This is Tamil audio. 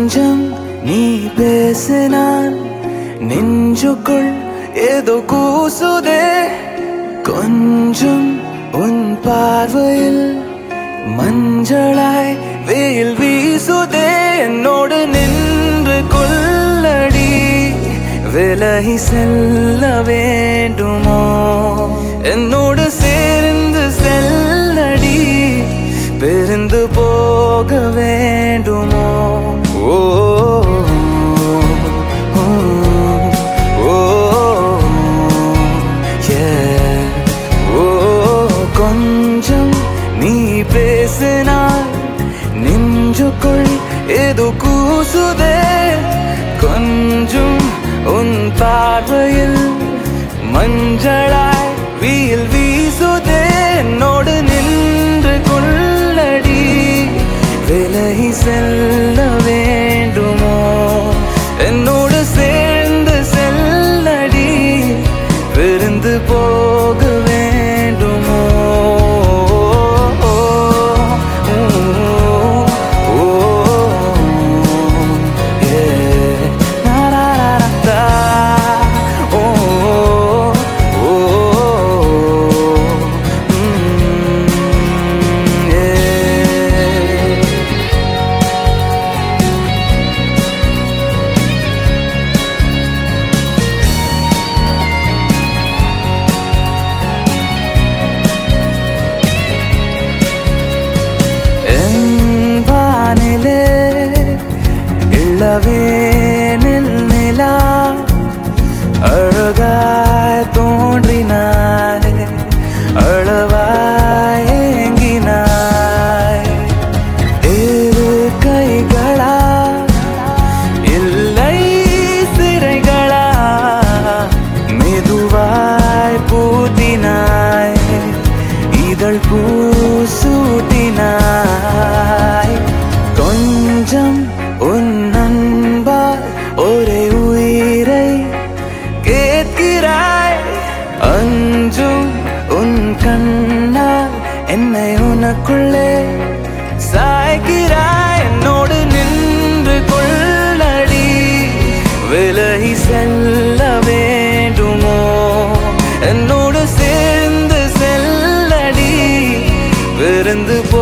கொஞ்சம் நீ பேசினான் நெஞ்சுக்குள் ஏதோ கூசுதே கொஞ்சம் உன் பார்வையில் மஞ்சளாய் வெயில் வீசுதே என்னோடு நின்று கொள்ளடி விலகி செல்ல வேண்டுமோ என்னோடு சேர்ந்து செல்லடி பிரிந்து போக வேண்டுமோ ஓ ஓ, ஓ, yeah. ஓ கொஞ்சம் நீ பேசினாய் நெஞ்சுக்குள் ஏதோ கூசுதே கொஞ்சம் உன் பார்வையில் மஞ்சளாய் வீல் வீசுதே என்னோடு நின்று கொள்ளடி விலகி செல்ல வேண்டுமோ என்னோடு சேர்ந்து செல்லடி விருந்து போக வேண்டுமோ ஓ, ஓ, yeah. Na, na, na, na, da. ஓ, ஓ, mm, yeah. என்பானிலே இளவேனில் நிலா அழகாய் தோன்றினாய் அழவாய் ஏங்கினாய் இரு கைகளா இல்லை சிறைகளா மெதுவாய் பூத்தினாய் இதழ் பூசூட்டினாய் கொஞ்சம் உன் அன்பால் ஒரே உயிரை கேட்கிறாய் அஞ்சும் உன் கண்ணால் என்னை உனக்குள்ளே சாய்கிறாய் என்னோடு நின்று கொள்ளடி விலகி செல்ல வேண்டுமோ என்னோடு சேர்ந்து செல்லடி விருந்து போ